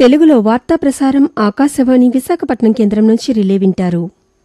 తెలుగులో వార్తా ప్రసారం ఆకాశవాణి విశాఖపట్నం కేంద్రం నుంచి రిలే వింటారు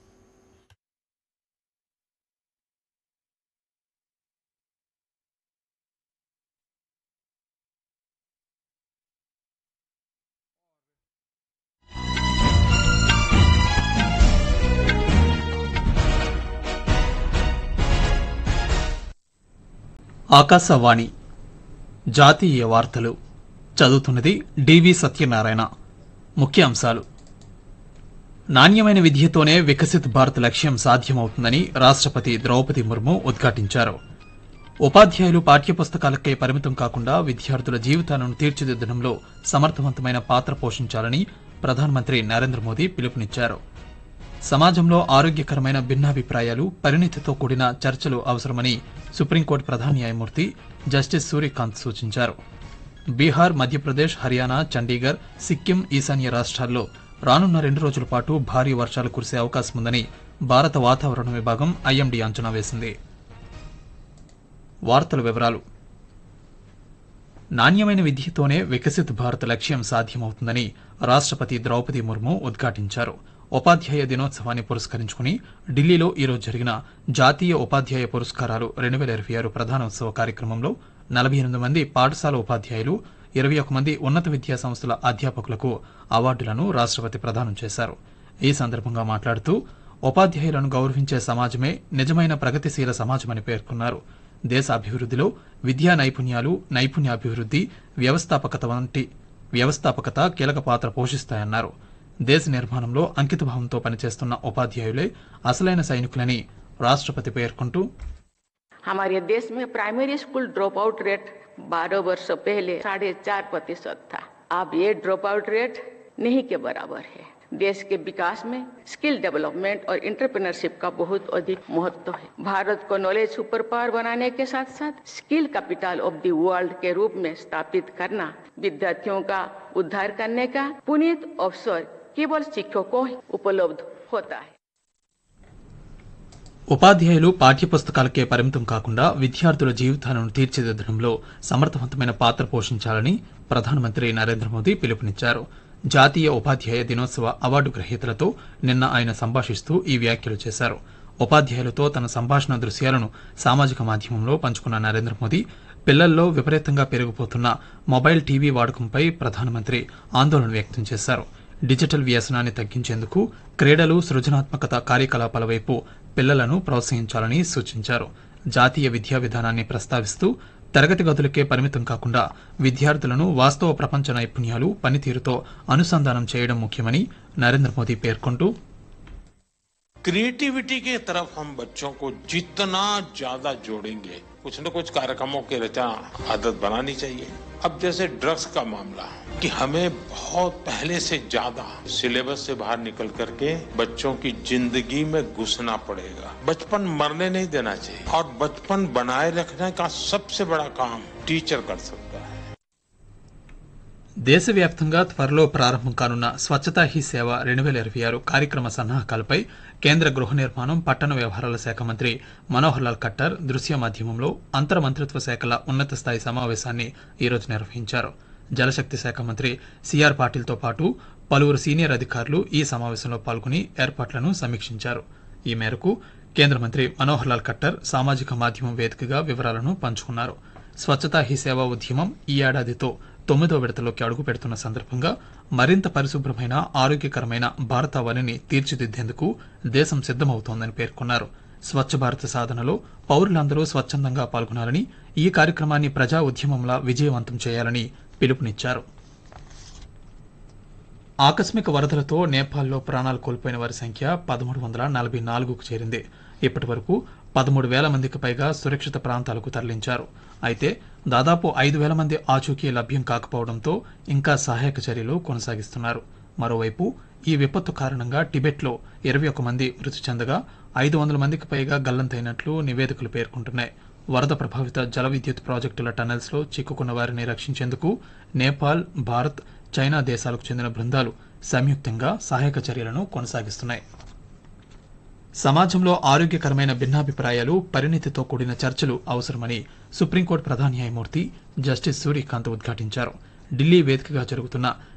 ఆకాశవాణి జాతీయ వార్తలు చదువుతున్నది డివి సత్యనారాయణ ముఖ్యాంశాలు నాణ్యమైన విద్యతోనే వికసిత్ భారత్ లక్ష్యం సాధ్యమవుతుందని రాష్ట్రపతి ద్రౌపది ముర్ము ఉద్ఘాటించారు ఉపాధ్యాయులు పాఠ్యపుస్తకాలకే పరిమితం కాకుండా విద్యార్థుల జీవితాలను తీర్చిదిద్దడంలో సమర్థవంతమైన పాత్ర పోషించాలని ప్రధానమంత్రి నరేంద్ర మోదీ పిలుపునిచ్చారు సమాజంలో ఆరోగ్యకరమైన భిన్నాభిప్రాయాలు పరిణితితో కూడిన చర్చలు అవసరమని సుప్రీంకోర్టు ప్రధాన న్యాయమూర్తి జస్టిస్ సూర్యకాంత్ సూచించారు బీహార్ మధ్యప్రదేశ్ హర్యానా చండీగఢ్ సిక్కిం ఈశాన్య రాష్ట్రాల్లో రానున్న రెండు రోజుల పాటు భారీ వర్షాలు కురిసే అవకాశం ఉందని భారత వాతావరణ విభాగం ఐఎండీ అంచనా వేసింది వార్తల వివరాలు నాణ్యమైన విద్యతోనే వికసిత్ భారత్ లక్ష్యం సాధ్యమవుతుందని రాష్ట్రపతి ద్రౌపది ముర్ము ఉద్ఘాటించారు ఉపాధ్యాయ దినోత్సవాన్ని పురస్కరించుకుని ఢిల్లీలో ఈరోజు జరిగిన జాతీయ ఉపాధ్యాయ పురస్కారాలు రెండు వేల ఇరవై ఆరు ప్రధానోత్సవ కార్యక్రమంలో నలభై ఎనిమిది మంది పాఠశాల ఉపాధ్యాయులు ఇరవై ఒక మంది ఉన్నత విద్యా సంస్థల అధ్యాపకులకు అవార్డులను రాష్ట్రపతి ప్రదానం చేశారు ఈ సందర్భంగా మాట్లాడుతూ ఉపాధ్యాయులను గౌరవించే సమాజమే నిజమైన ప్రగతిశీల సమాజమని పేర్కొన్నారు దేశ అభివృద్ధిలో విద్యా నైపుణ్యాలు నైపుణ్యాభివృద్ధి వ్యవస్థాపకత వంటి వ్యవస్థాపకత కీలక పాత్ర పోషిస్తాయన్నారు దేశ నిర్మాణంలో అంకితభావంతో పనిచేస్తున్న ఉపాధ్యాయులే అసలైన సైనికులని రాష్ట్రపతి పేర్కొంటూ हमारे देश में primary school drop out rate 12 वर्ष पहले साढ़े चार प्रतिशत था अब ये ड्रॉप आउट रेट नहीं के बराबर है देश के विकास में स्किल डेवलपमेंट और इंटरप्रेन्योरशिप का बहुत अधिक महत्व है भारत को नॉलेज सुपर पावर बनाने के साथ साथ skill capital of the world के रूप में स्थापित करना विद्यार्थियों का उद्धार करने का पुनीत अवसर केवल शिक्षकों ही उपलब्ध होता है ఉపాధ్యాయులు పాఠ్యపుస్తకాలకే పరిమితం కాకుండా విద్యార్థుల జీవితాలను తీర్చిదిద్దడంలో సమర్థవంతమైన పాత్ర పోషించాలని ప్రధానమంత్రి నరేంద్ర మోదీ పిలుపునిచ్చారు జాతీయ ఉపాధ్యాయ దినోత్సవ అవార్డు గ్రహీతలతో నిన్న ఆయన సంభాషిస్తూ ఈ వ్యాఖ్యలు చేశారు ఉపాధ్యాయులతో తన సంభాషణ దృశ్యాలను సామాజిక మాధ్యమంలో పంచుకున్న నరేంద్ర మోదీ పిల్లల్లో విపరీతంగా పెరిగిపోతున్న మొబైల్ టీవీ వాడకంపై ప్రధానమంత్రి ఆందోళన వ్యక్తం చేశారు డిజిటల్ వ్యసనాన్ని తగ్గించేందుకు క్రీడలు సృజనాత్మకత కార్యకలాపాల వైపు పిల్లలను ప్రోత్సహించాలని సూచించారు జాతీయ విద్యా విధానాన్ని ప్రస్తావిస్తూ తరగతి గదులకే పరిమితం కాకుండా విద్యార్థులను వాస్తవ ప్రపంచ నైపుణ్యాలు పనితీరుతో అనుసంధానం చేయడం ముఖ్యమని నరేంద్ర మోదీ పేర్కొంటూ क्रिएटिविटी के तरफ हम बच्चों को जितना ज्यादा जोड़ेंगे कुछ न कुछ कार्यक्रमों की रचना आदत बनानी चाहिए अब जैसे ड्रग्स का मामला कि हमें बहुत पहले से ज्यादा सिलेबस से बाहर निकल करके बच्चों की जिंदगी में घुसना पड़ेगा बचपन मरने नहीं देना चाहिए और बचपन बनाए रखने का सबसे बड़ा काम टीचर कर सकता है దేశవ్యాప్తంగా త్వరలో ప్రారంభం కానున్న స్వచ్ఛతా హీ సేవ రెండు వేల ఇరవై ఆరు కార్యక్రమ సన్నాహకాలపై కేంద్ర గృహ నిర్మాణం పట్టణ వ్యవహారాల శాఖ మంత్రి మనోహర్ లాల్ ఖట్టర్ దృశ్య మాధ్యమంలో అంతర్ మంత్రిత్వ శాఖల ఉన్నత స్థాయి సమావేశాన్ని ఈరోజు నిర్వహించారు జలశక్తి శాఖ మంత్రి సిఆర్ పాటిల్తో పాటు పలువురు సీనియర్ అధికారులు ఈ సమావేశంలో పాల్గొని ఏర్పాట్లను సమీక్షించారు ఈ మేరకు కేంద్ర మంత్రి మనోహర్ లాల్ ఖట్టర్ సామాజిక మాధ్యమం వేదికగా వివరాలను పంచుకున్నారు స్వచ్ఛతా హీ సేవా ఉద్యమం ఈ ఏడాదితో తొమ్మిదో విడతలోకి అడుగు పెడుతున్న సందర్భంగా మరింత పరిశుభ్రమైన ఆరోగ్యకరమైన భారతావనిని తీర్చిదిద్దేందుకు దేశం సిద్దమవుతోందని పేర్కొన్నారు స్వచ్ఛ భారత్ సాధనలో పౌరులందరూ స్వచ్ఛందంగా పాల్గొనాలని ఈ కార్యక్రమాన్ని ప్రజా ఉద్యమంలా విజయవంతం చేయాలని పిలుపునిచ్చారు ఆకస్మిక వరదలతో నేపాల్లో ప్రాణాలు కోల్పోయిన వారి సంఖ్య పదమూడు వందల నలభై నాలుగుకు చేరింది ఇప్పటి వరకు పదమూడు వేల మందికి పైగా సురక్షిత ప్రాంతాలకు తరలించారు అయితే దాదాపు ఐదు వేల మంది ఆచూకీ లభ్యం కాకపోవడంతో ఇంకా సహాయక చర్యలు కొనసాగిస్తున్నారు మరోవైపు ఈ విపత్తు కారణంగా టిబెట్లో ఇరవై ఒక మంది మృతి చెందగా ఐదు వందల మందికి పైగా గల్లంతైనట్లు నివేదికలు పేర్కొంటున్నాయి వరద ప్రభావిత జల విద్యుత్ ప్రాజెక్టుల టనెల్స్ లో చిక్కుకున్న వారిని రక్షించేందుకు నేపాల్ భారత్ చైనా దేశాలకు చెందిన బృందాలు సంయుక్తంగా సహాయక చర్యలను కొనసాగిస్తున్నాయి సమాజంలో ఆరోగ్యకరమైన భిన్నాభిప్రాయాలు పరిణితితో కూడిన చర్చలు అవసరమని సుప్రీంకోర్టు ప్రధాన న్యాయమూర్తి జస్టిస్ సూర్యకాంత్ ఉద్ఘాటించారు ఢిల్లీ వేదికగా జరుగుతున్న